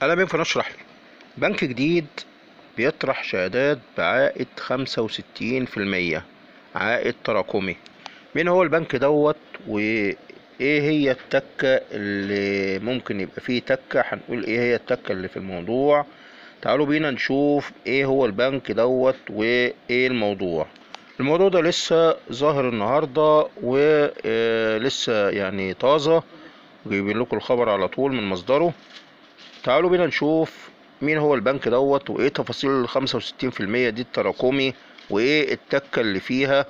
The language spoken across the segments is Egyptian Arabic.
أهلا بكم في نشرح بنك جديد بيطرح شهادات بعائد خمسة وستين في المية عائد تراكمي مين هو البنك دوت وإيه هي التكة اللي ممكن يبقى فيه تكة هنقول إيه هي التكة اللي في الموضوع تعالوا بينا نشوف إيه هو البنك دوت وإيه الموضوع الموضوع ده لسه ظاهر النهاردة ولسه يعني طازة جايبين لكم الخبر على طول من مصدره تعالوا بينا نشوف مين هو البنك دوت وايه تفاصيل الخمسة وستين في المية دي التراكمي وايه التكة اللي فيها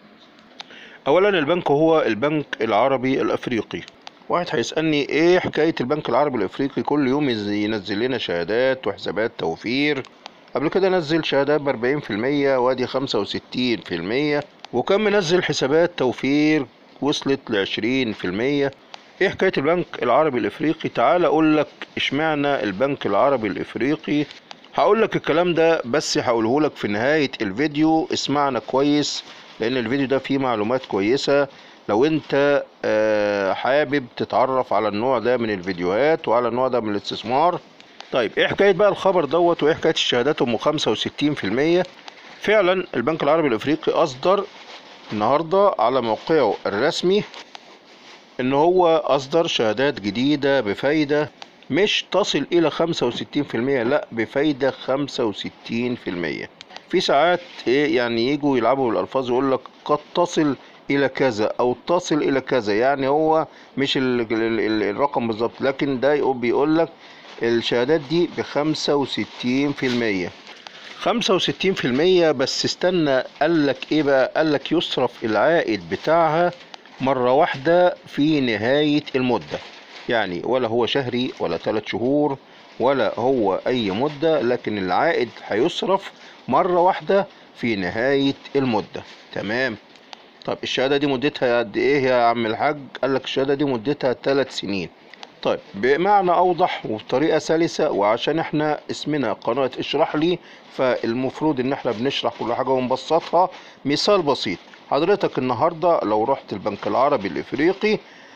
اولا البنك هو البنك العربي الافريقي واحد هيسألني ايه حكاية البنك العربي الافريقي كل يوم يز- ينزل لنا شهادات وحسابات توفير قبل كده نزل شهادات بأربعين في المية وادي خمسة وستين في المية وكان منزل حسابات توفير وصلت لعشرين في المية ايه حكاية البنك العربي الافريقي تعال اقول لك اشمعنى البنك العربي الافريقي هقول لك الكلام ده بس هقوله لك في نهاية الفيديو اسمعنا كويس لان الفيديو ده فيه معلومات كويسة لو انت آه، حابب تتعرف على النوع ده من الفيديوهات وعلى النوع ده من الاستثمار طيب ايه حكاية بقى الخبر دوت وايه حكاية الشهادات ام خمسة وستين في المية فعلا البنك العربي الافريقي اصدر النهاردة على موقعه الرسمي ان هو اصدر شهادات جديدة بفايدة مش تصل الى خمسة وستين في المية لا بفايدة خمسة وستين في المية في ساعات ايه يعني يجوا يلعبوا بالالفاظ يقول لك قد تصل الى كذا او تصل الى كذا يعني هو مش ال ال ال الرقم بالظبط لكن ده يقول- بيقول لك الشهادات دي بخمسة وستين في المية خمسة وستين في المية بس استنى قال لك ايه بقى قال لك يصرف العائد بتاعها مرة واحدة في نهاية المدة يعني ولا هو شهري ولا ثلاث شهور ولا هو أي مدة لكن العائد هيصرف مرة واحدة في نهاية المدة تمام طب الشهادة دي مدتها قد إيه يا عم الحاج؟ قال لك الشهادة دي مدتها ثلاث سنين طيب بمعنى أوضح وبطريقة سلسة وعشان احنا اسمنا قناة اشرح لي فالمفروض ان احنا بنشرح كل حاجة ونبسطها مثال بسيط حضرتك النهاردة لو رحت البنك العربي الافريقي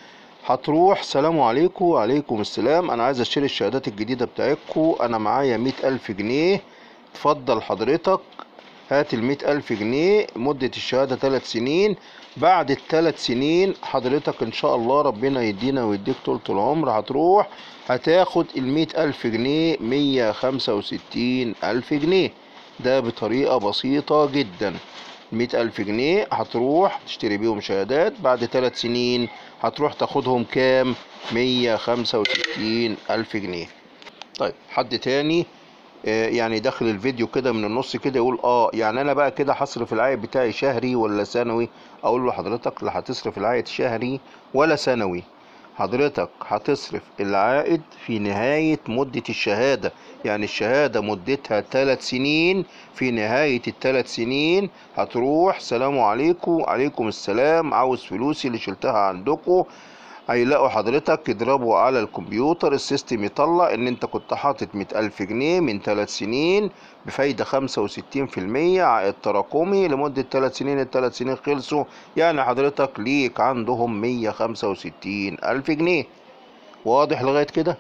هتروح سلام عليكم وعليكم السلام انا عايز اشتري الشهادات الجديدة بتاعتكم انا معايا مئة الف جنيه اتفضل حضرتك هات المئة ألف جنيه مدة الشهادة ثلاث سنين بعد الثلاث سنين حضرتك إن شاء الله ربنا يدينا ويديك طولة العمر هتروح هتاخد المئة ألف جنيه مية خمسة وستين ألف جنيه ده بطريقة بسيطة جدا مئة ألف جنيه هتروح تشتري بيهم شهادات بعد ثلاث سنين هتروح تاخدهم كام مية خمسة وستين ألف جنيه طيب حد تاني آه، يعني داخل الفيديو كده من النص كده يقول اه يعني انا بقى كده هصرف العائد بتاعي شهري ولا سنوي اقول له حضرتك لا هتصرف العائد شهري ولا سنوي حضرتك هتصرف العائد في نهاية مدة الشهادة يعني الشهادة مدتها ثلاث سنين في نهاية الثلاث سنين هتروح سلام عليكم عليكم السلام عاوز فلوسي اللي شلتها عندكم هيلاقوا حضرتك يضربوا على الكمبيوتر السيستم يطلع ان انت كنت حاطط مئة الف جنيه من ثلاث سنين بفايدة خمسة وستين في المية عائد تراكمي لمدة ثلاث سنين الثلاث سنين خلصوا يعني حضرتك ليك عندهم مية خمسة وستين الف جنيه واضح لغاية كده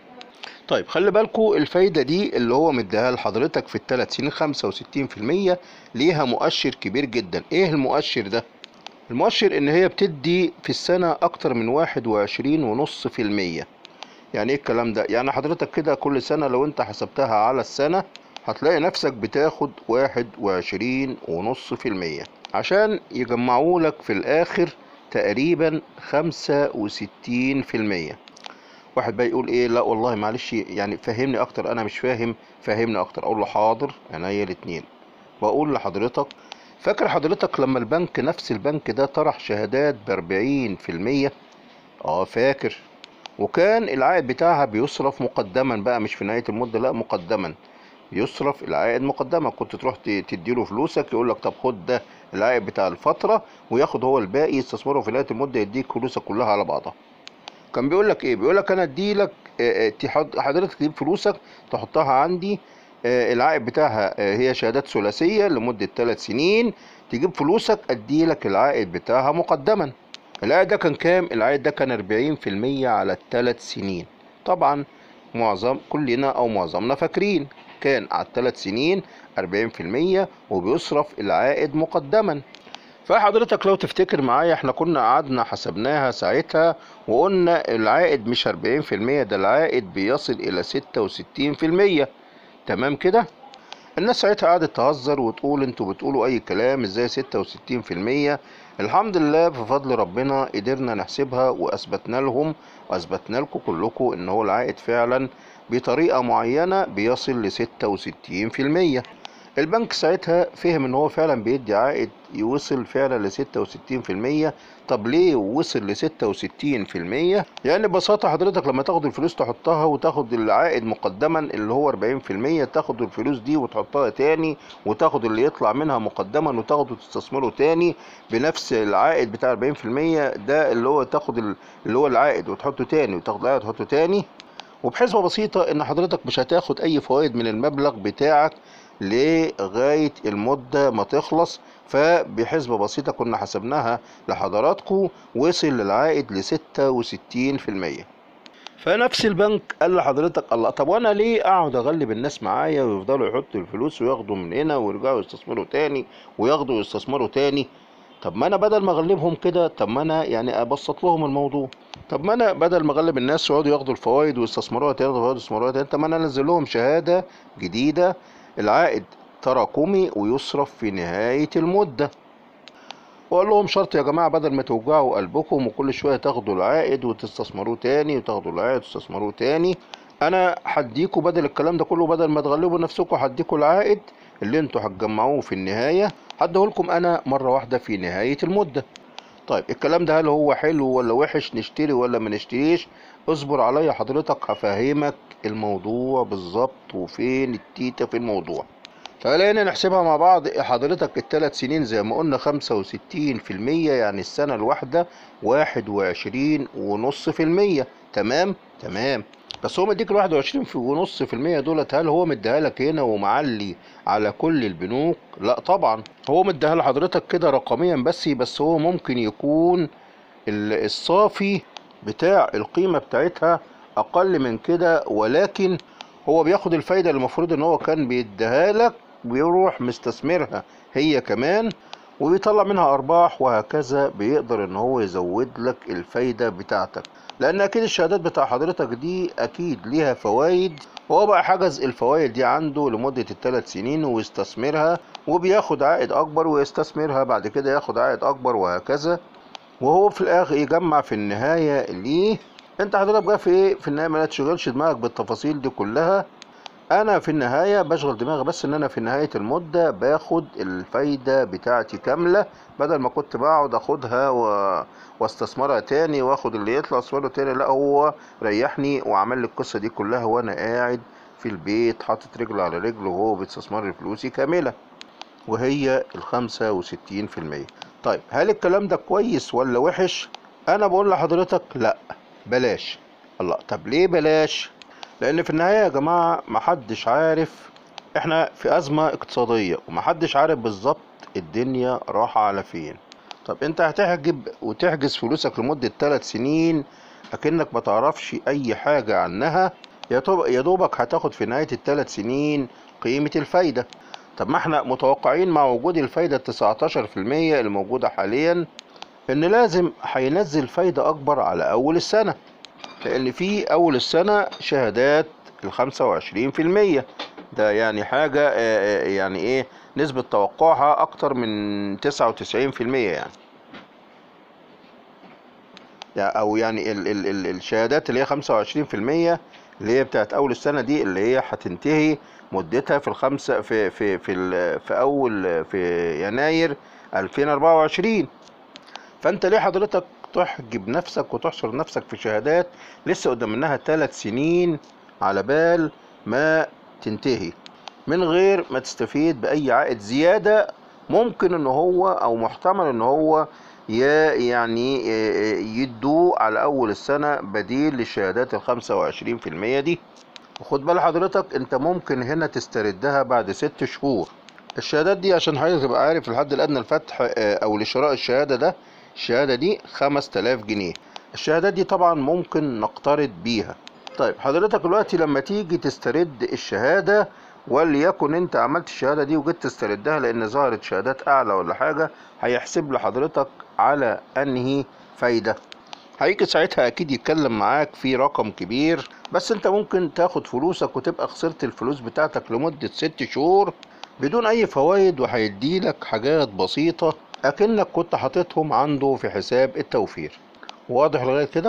طيب خلي بالكوا الفايدة دي اللي هو مديها لحضرتك في الثلاث سنين خمسة وستين في المية ليها مؤشر كبير جدا ايه المؤشر ده المؤشر ان هي بتدي في السنة اكتر من واحد وعشرين ونص في المية يعني ايه الكلام ده يعني حضرتك كده كل سنة لو انت حسبتها على السنة هتلاقي نفسك بتاخد واحد وعشرين ونص في المية عشان يجمعوا لك في الاخر تقريبا خمسة وستين في المية واحد بقى يقول ايه لا والله معلش يعني فهمني اكتر انا مش فاهم فهمني اكتر اقول له حاضر عينيا الاتنين واقول لحضرتك فاكر حضرتك لما البنك نفس البنك ده طرح شهادات بأربعين في المية اه فاكر وكان العائد بتاعها بيصرف مقدما بقى مش في نهاية المدة لا مقدما يصرف العائد مقدما كنت تروح ت- تديله فلوسك يقول لك طب خد ده العائد بتاع الفترة وياخد هو الباقي يستثمره في نهاية المدة يديك فلوسك كلها على بعضها كان بيقول لك ايه بيقول لك انا اديلك آه، آه، تحط- حضرتك تجيب فلوسك تحطها عندي آه، العائد بتاعها آه، هي شهادات ثلاثية لمدة ثلاث سنين تجيب فلوسك اديلك العائد بتاعها مقدما العائد ده كان كام العائد ده كان 40% على الثلاث سنين طبعا معظم كلنا او معظمنا فاكرين كان على الثلاث سنين 40% وبيصرف العائد مقدما فحضرتك لو تفتكر معايا احنا كنا قعدنا حسبناها ساعتها وقلنا العائد مش 40% ده العائد بيصل الى 66% تمام كده الناس ساعتها قعدت تهزر وتقول انتوا بتقولوا اي كلام ازاي 66% الحمد لله بفضل ربنا قدرنا نحسبها واثبتنا لهم واثبتنا لكم كلكم ان هو العائد فعلا بطريقة معينة بيصل ل 66% البنك ساعتها فهم ان هو فعلا بيدي عائد يوصل فعلا ل 66% طب ليه وصل ل 66% يعني ببساطة حضرتك لما تاخد الفلوس تحطها وتاخد العائد مقدما اللي هو 40% تاخد الفلوس دي وتحطها تاني وتاخد اللي يطلع منها مقدما وتاخده وتستثمره تاني بنفس العائد بتاع 40% ده اللي هو تاخد اللي هو العائد وتحطه تاني وتاخد العائد وتحطه تاني وبحسبة بسيطة ان حضرتك مش هتاخد اي فوائد من المبلغ بتاعك لغاية المدة ما تخلص فبحسبة بسيطة كنا حسبناها لحضراتكم وصل للعائد لستة وستين في المية فنفس البنك قال لحضرتك الله طب وانا ليه اقعد اغلب الناس معايا ويفضلوا يحطوا الفلوس وياخدوا من هنا ويرجعوا يستثمروا تاني وياخدوا ويستثمروا تاني طب ما انا بدل ما اغلبهم كده طب ما انا يعني ابسط لهم الموضوع طب ما انا بدل ما اغلب الناس يقعدوا ياخدوا الفوائد ويستثمروها تاني ياخدوا فوائد ويستثمروها تاني طب ما انا انزل لهم شهاده جديده العائد تراكمي ويصرف في نهايه المده واقول لهم شرط يا جماعه بدل ما توجعوا قلبكم وكل شويه تاخدوا العائد وتستثمروه تاني وتاخدوا العائد وتستثمروه تاني انا هديكوا بدل الكلام ده كله بدل ما تغلبوا نفسكم هديكوا العائد اللي انتوا هتجمعوه في النهايه هديهولكم انا مره واحده في نهايه المده طيب الكلام ده هل هو حلو ولا وحش نشتري ولا ما نشتريش اصبر عليا حضرتك هفهمك الموضوع بالظبط وفين التيتا في الموضوع فخلينا نحسبها مع بعض حضرتك الثلاث سنين زي ما قلنا خمسة وستين في المية يعني السنة الواحدة واحد وعشرين ونص في المية تمام تمام بس هو مديك الواحد وعشرين في ونص في المية دولت هل هو مديها لك هنا ومعلي على كل البنوك لا طبعا هو مديها لحضرتك كده رقميا بس بس هو ممكن يكون ال- الصافي بتاع القيمة بتاعتها اقل من كده ولكن هو بياخد الفايدة اللي المفروض ان هو كان بيديها لك ويروح مستثمرها هي كمان وبيطلع منها ارباح وهكذا بيقدر ان هو يزود لك الفايدة بتاعتك لان اكيد الشهادات بتاع حضرتك دي اكيد ليها فوائد هو بقى حجز الفوائد دي عنده لمدة الثلاث سنين ويستثمرها وبياخد عائد اكبر ويستثمرها بعد كده ياخد عائد اكبر وهكذا وهو في الاخر يجمع في النهاية ليه انت حضرتك بقى في ايه في النهاية ما تشغلش دماغك بالتفاصيل دي كلها انا في النهاية بشغل دماغي بس ان انا في نهاية المدة باخد الفايدة بتاعتي كاملة بدل ما كنت بقعد اخدها و... واستثمرها تاني واخد اللي يطلع استثمره تاني لا هو ريحني وعمل لي القصة دي كلها وانا قاعد في البيت حاطط رجل على رجل وهو بيستثمر لي فلوسي كاملة وهي الخمسة وستين في المية طيب هل الكلام ده كويس ولا وحش انا بقول لحضرتك لا بلاش الله طب ليه بلاش لان في النهاية يا جماعة محدش عارف احنا في ازمة اقتصادية ومحدش عارف بالظبط الدنيا رايحة على فين طب انت هتحجب وتحجز فلوسك لمدة ثلاث سنين اكنك ما تعرفش اي حاجة عنها يا طب- يا دوبك هتاخد في نهاية الثلاث سنين قيمة الفايدة طب ما احنا متوقعين مع وجود الفايدة التسعتاشر في المية الموجودة حاليا ان لازم هينزل فايدة اكبر على اول السنة لان في اول السنة شهادات الخمسة وعشرين في المية ده يعني حاجة آه، آه، يعني ايه نسبة توقعها اكتر من تسعة وتسعين في المية يعني يعني او يعني ال ال ال الشهادات اللي هي خمسة وعشرين في المية اللي هي بتاعت اول السنة دي اللي هي هتنتهي مدتها في الخمسة في في في ال- في اول في يناير 2024 فانت ليه حضرتك تحجب نفسك وتحصر نفسك في شهادات لسه قدام منها ثلاث سنين على بال ما تنتهي من غير ما تستفيد بأي عائد زيادة ممكن ان هو او محتمل ان هو ي- يعني يدوه على اول السنة بديل للشهادات الخمسة وعشرين في المية دي وخد بال حضرتك انت ممكن هنا تستردها بعد ست شهور الشهادات دي عشان حضرتك تبقى عارف الحد الادنى لفتح آه، او لشراء الشهادة ده الشهادة دي خمس تلاف جنيه الشهادات دي طبعا ممكن نقترض بيها طيب حضرتك دلوقتي لما تيجي تسترد الشهادة وليكن انت عملت الشهادة دي وجيت تستردها لان ظهرت شهادات اعلى ولا حاجة هيحسب لحضرتك على انهي فايدة هيجي ساعتها اكيد يتكلم معاك في رقم كبير بس انت ممكن تاخد فلوسك وتبقى خسرت الفلوس بتاعتك لمدة ست شهور بدون اي فوائد وهيديلك حاجات بسيطة اكنك كنت حاططهم عنده في حساب التوفير واضح لغاية كده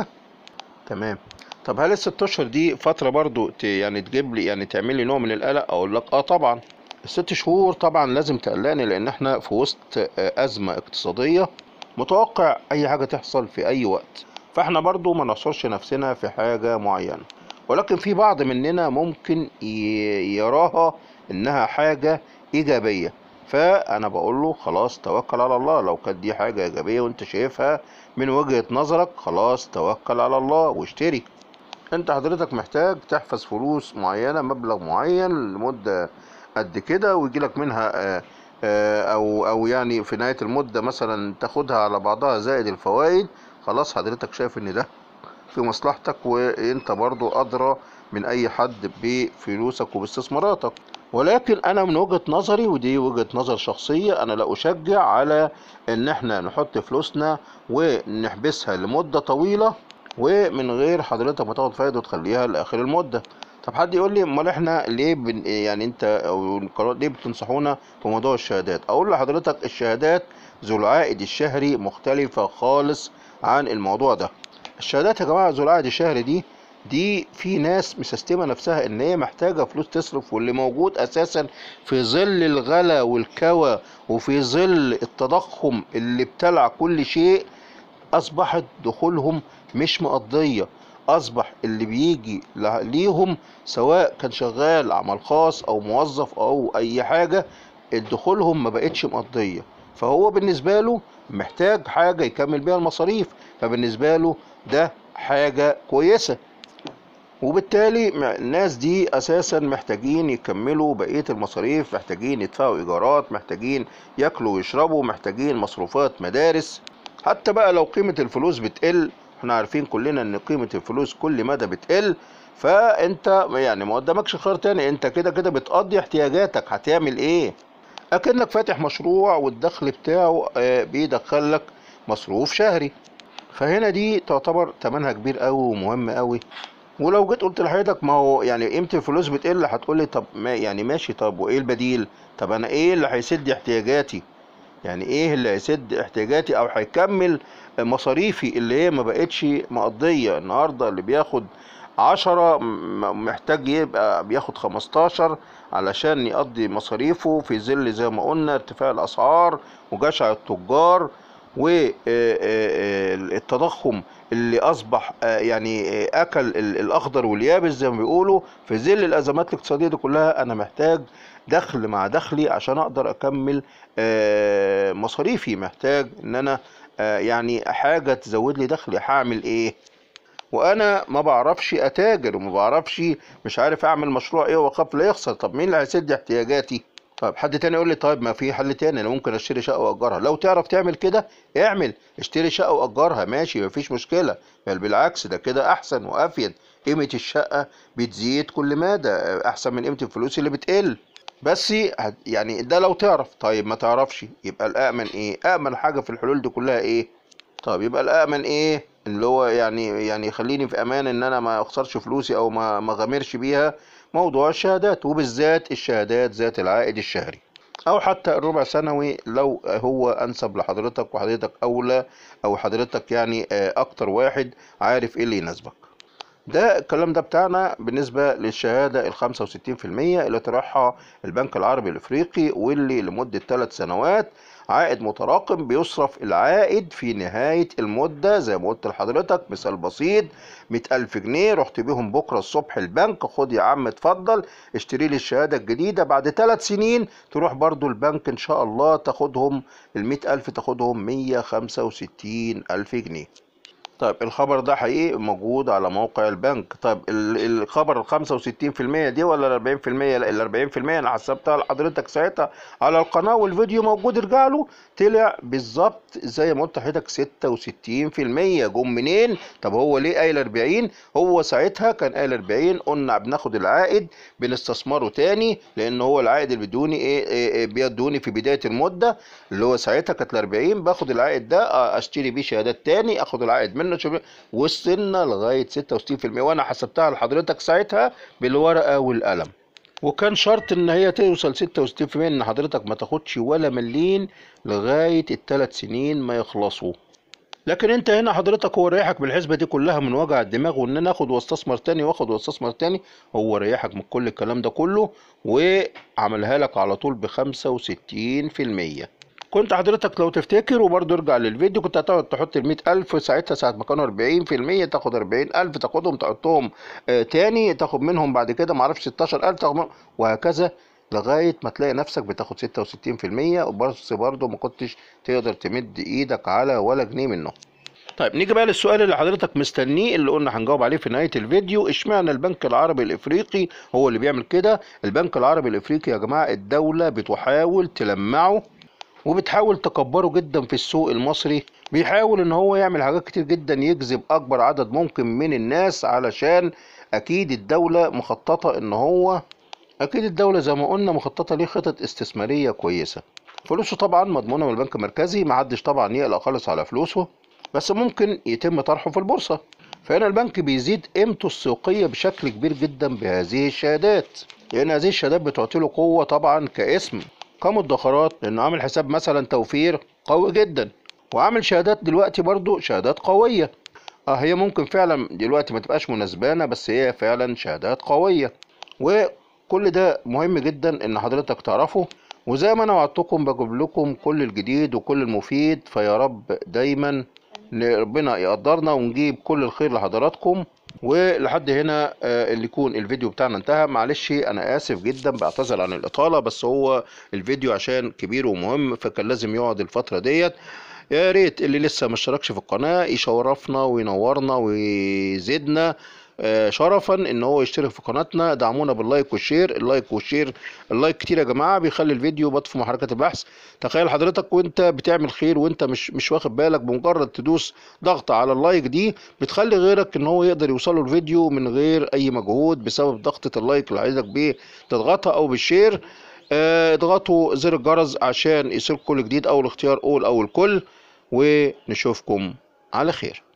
تمام طب هل الست اشهر دي فترة برضو ت- يعني تجيب لي يعني تعمل لي نوع من القلق اقول لك اه طبعا الست شهور طبعا لازم تقلقني لان احنا في وسط آه، ازمة اقتصادية متوقع اي حاجة تحصل في اي وقت فاحنا برضو ما نحصرش نفسنا في حاجة معينة ولكن في بعض مننا ممكن ي- يراها انها حاجة ايجابية فانا بقول له خلاص توكل على الله لو كانت دي حاجة ايجابية وانت شايفها من وجهة نظرك خلاص توكل على الله واشتري انت حضرتك محتاج تحفظ فلوس معينة مبلغ معين لمدة قد كده ويجيلك منها آه، آه، او او يعني في نهاية المدة مثلا تاخدها على بعضها زائد الفوائد خلاص حضرتك شايف ان ده في مصلحتك وانت برضو ادرى من اي حد بفلوسك وباستثماراتك ولكن انا من وجهة نظري ودي وجهة نظر شخصية انا لا اشجع على ان احنا نحط فلوسنا ونحبسها لمدة طويلة ومن غير حضرتك ما تاخد فايدة وتخليها لاخر المدة طب حد يقول لي امال احنا ليه بن يعني انت او القناة ليه بتنصحونا في موضوع الشهادات اقول لحضرتك الشهادات ذو العائد الشهري مختلفة خالص عن الموضوع ده الشهادات يا جماعة ذو العائد الشهري دي دي في ناس مسستمة نفسها ان هي محتاجة فلوس تصرف واللي موجود اساسا في ظل الغلا والكوى وفي ظل التضخم اللي ابتلع كل شيء اصبحت دخولهم مش مقضية اصبح اللي بيجي له- ليهم سواء كان شغال عمل خاص او موظف او اي حاجة دخولهم ما بقتش مقضية فهو بالنسبة له محتاج حاجة يكمل بيها المصاريف فبالنسبة له ده حاجة كويسة وبالتالي مع- الناس دي اساسا محتاجين يكملوا بقية المصاريف محتاجين يدفعوا ايجارات محتاجين ياكلوا ويشربوا محتاجين مصروفات مدارس حتى بقى لو قيمة الفلوس بتقل احنا عارفين كلنا ان قيمة الفلوس كل مدى بتقل فانت يعني ما قدامكش خيار تاني انت كده كده بتقضي احتياجاتك هتعمل ايه اكنك فاتح مشروع والدخل بتاعه آه، بيدخلك مصروف شهري فهنا دي تعتبر تمنها كبير قوي ومهم قوي ولو جيت قلت لحضرتك ما هو يعني قيمة الفلوس بتقل هتقولي طب ما يعني ماشي طب وايه البديل طب انا ايه اللي هيسد احتياجاتي يعني ايه اللي هيسد احتياجاتي او هيكمل مصاريفي اللي هي ما بقتش مقضية النهاردة اللي بياخد عشرة م- محتاج يبقى بياخد خمستاشر علشان يقضي مصاريفه في ظل زي ما قلنا ارتفاع الاسعار وجشع التجار والتضخم اللي اصبح آه، يعني آه، اكل ال- الاخضر واليابس زي ما بيقولوا في ظل الازمات الاقتصاديه دي كلها انا محتاج دخل مع دخلي عشان اقدر اكمل آه، مصاريفي محتاج ان انا آه، يعني حاجه تزود لي دخلي هعمل ايه وانا ما بعرفش اتاجر وما بعرفش مش عارف اعمل مشروع ايه واخاف لا يخسر طب مين اللي هيسد احتياجاتي طيب حد تاني يقول لي طيب ما في حل تاني انا ممكن اشتري شقه واجرها لو تعرف تعمل كده اعمل اشتري شقه واجرها ماشي مفيش مشكله بل بالعكس ده كده احسن وافيد قيمه الشقه بتزيد كل مدى احسن من قيمه الفلوس اللي بتقل بس هت- يعني ده لو تعرف طيب ما تعرفش يبقى الامن ايه امن حاجه في الحلول دي كلها ايه طب يبقى الامن ايه اللي هو يعني يعني يخليني في امان ان انا ما اخسرش فلوسي او ما ما غامرش بيها موضوع الشهادات وبالذات الشهادات ذات العائد الشهري او حتى الربع سنوي لو هو انسب لحضرتك وحضرتك اولى او حضرتك يعني آه، اكتر واحد عارف ايه اللي يناسبك ده الكلام ده بتاعنا بالنسبة للشهادة ال 65% اللي طرحها البنك العربي الافريقي واللي لمدة ثلاث سنوات عائد متراكم بيصرف العائد في نهاية المدة زي ما قلت لحضرتك مثال بسيط مئة ألف جنيه رحت بيهم بكرة الصبح البنك خد يا عم اتفضل اشتري لي الشهادة الجديدة بعد ثلاث سنين تروح برضو البنك إن شاء الله تاخدهم المئة ألف تاخدهم مية خمسة وستين ألف جنيه طيب الخبر ده حقيقي موجود على موقع البنك طيب ال- الخبر ال 65% دي ولا ال 40% لا ال 40% انا حسبتها لحضرتك ساعتها على القناه والفيديو موجود ارجع له طلع بالظبط زي ما قلت لحضرتك 66% جم منين طب هو ليه قايل 40 هو ساعتها كان قايل 40 قلنا بناخد العائد بنستثمره تاني لان هو العائد اللي بيدوني ايه, إيه, إيه بيدوني في بدايه المده اللي هو ساعتها كانت ال 40 باخد العائد ده آه، اشتري بيه شهادات تاني اخد العائد منه شوف وصلنا لغايه 66% وانا حسبتها لحضرتك ساعتها بالورقه والقلم وكان شرط ان هي توصل 66% ان حضرتك ما تاخدش ولا مليم لغايه الثلاث سنين ما يخلصوا لكن انت هنا حضرتك هو ريحك بالحسبه دي كلها من وجع الدماغ وان انا اخد واستثمر تاني واخد واستثمر تاني هو ريحك من كل الكلام ده كله وعملها لك على طول ب 65% كنت حضرتك لو تفتكر وبرضه ارجع للفيديو كنت هتقعد تحط ال 100000 ساعتها ساعة ما كانوا 40% تاخد 40000 تاخدهم تحطهم آه تاني تاخد منهم بعد كده معرفش 16000 تاخد منهم وهكذا لغاية ما تلاقي نفسك بتاخد 66% وبس برضه ما كنتش تقدر تمد ايدك على ولا جنيه منه طيب نيجي بقى للسؤال اللي حضرتك مستنيه اللي قلنا هنجاوب عليه في نهاية الفيديو اشمعنى البنك العربي الافريقي هو اللي بيعمل كده البنك العربي الافريقي يا جماعة الدولة بتحاول تلمعه وبتحاول تكبره جدا في السوق المصري بيحاول ان هو يعمل حاجات كتير جدا يجذب اكبر عدد ممكن من الناس علشان اكيد الدولة مخططة ان هو اكيد الدولة زي ما قلنا مخططة ليه خطط استثمارية كويسة فلوسه طبعا مضمونة من البنك المركزي محدش طبعا يقلق خالص على فلوسه بس ممكن يتم طرحه في البورصة فهنا البنك بيزيد قيمته السوقية بشكل كبير جدا بهذه الشهادات لأن هذه الشهادات بتعطي له قوة طبعا كاسم كمدخرات لأنه عامل حساب مثلا توفير قوي جدا وعامل شهادات دلوقتي برضو شهادات قوية اه هي ممكن فعلا دلوقتي ما تبقاش مناسبانة بس هي فعلا شهادات قوية وكل ده مهم جدا ان حضرتك تعرفه وزي ما انا وعدتكم بجيب لكم كل الجديد وكل المفيد فيا رب دايما إن ربنا يقدرنا ونجيب كل الخير لحضراتكم ولحد هنا آه، اللي يكون الفيديو بتاعنا انتهى معلش انا اسف جدا بعتذر عن الاطاله بس هو الفيديو عشان كبير ومهم فكان لازم يقعد الفتره ديت يا ريت اللي لسه ما اشتركش في القناه يشرفنا وينورنا ويزيدنا آه، شرفا ان هو يشترك في قناتنا دعمونا باللايك والشير اللايك والشير اللايك كتير يا جماعه بيخلي الفيديو بطفو محركات البحث تخيل حضرتك وانت بتعمل خير وانت مش مش واخد بالك بمجرد تدوس ضغط على اللايك دي بتخلي غيرك ان هو يقدر يوصله الفيديو من غير اي مجهود بسبب ضغطة اللايك اللي عايزك بيه تضغطها او بالشير آه، اضغطوا زر الجرس عشان يصير كل جديد او الاختيار اول او الكل ونشوفكم على خير